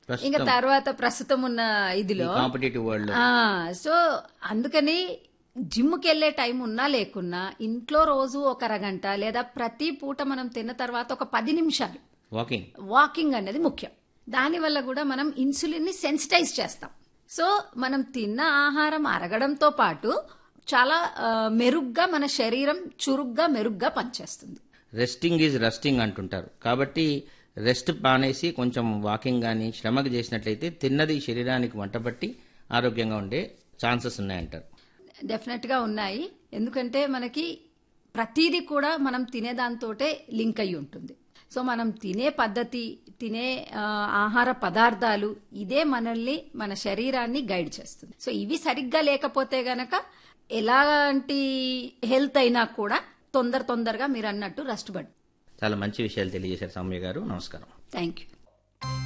ప్రస్తుతం ఇంకా తర్వాత ప్రస్తుతం ఉన్న ఇదిలో కాంపిటేటివ్ వరల్డ్ ఆ, సో అందుకని జిమ్కి వెళ్ళే టైం ఉన్నా లేకున్నా ఇంట్లో రోజు ఒక అరగంట లేదా ప్రతి పూట మనం తిన్న తర్వాత ఒక పది నిమిషాలు వాకింగ్ వాకింగ్ అనేది ముఖ్యం దానివల్ల కూడా మనం ఇన్సులిన్ ని సెన్సిటైజ్ చేస్తాం సో మనం తిన్న ఆహారం అరగడంతో పాటు చాలా ఆ, మెరుగ్గా మన శరీరం చురుగ్గా మెరుగ్గా పనిచేస్తుంది రెస్టింగ్ ఈజ్ రెస్టింగ్ అంటుంటారు కాబట్టి రెస్ట్ మానేసి కొంచెం వాకింగ్ కానీ శ్రమకు చేసినట్లయితే తిన్నది శరీరానికి వంటబట్టి ఆరోగ్యంగా ఉండే ఛాన్సెస్ ఉన్నాయంటారు డెఫినెట్ గా ఉన్నాయి ఎందుకంటే మనకి ప్రతిదీ కూడా మనం తినేదాంతోటే లింక్ అయి ఉంటుంది సో మనం తినే పద్ధతి తినే ఆ, ఆహార పదార్థాలు ఇదే మనల్ని మన శరీరాన్ని గైడ్ చేస్తుంది సో ఇవి సరిగ్గా లేకపోతే గనక ఎలాంటి హెల్త్ అయినా కూడా తొందర తొందరగా మీరు అన్నట్టు రస్ట్ పడు చాలా మంచి విషయాలు తెలియజేశారు సౌమ్య గారు నమస్కారం థ్యాంక్ యూ